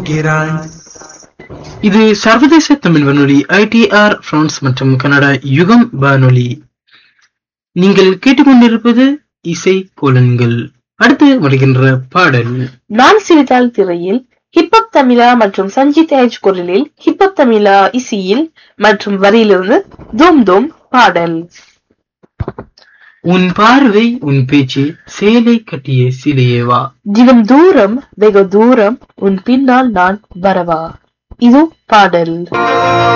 போகிறாய் இது சர்வதேச தமிழ் வானொலி ஐடிஆர் பிரான்ஸ் மற்றும் கனடா யுகம் வானொலி நீங்கள் கேட்டுக்கொண்டிருப்பது இசை கோலன்கள் அடுத்து வருகின்ற பாடல் நான் சிரித்தால் திரையில் ஹிப்ஹப் தமிழா மற்றும் சஞ்சித் ஏஜ் குரலில் ஹிப்ஹப் தமிழா இசையில் மற்றும் வரியிலிருந்து தூம் தூம் பாடல் உன் பார்வை உன் பேச்சு சேலை கட்டிய சிலையேவா தினம் தூரம் வெகு தூரம் உன் பின்னால் நான் வரவா இது பாடல்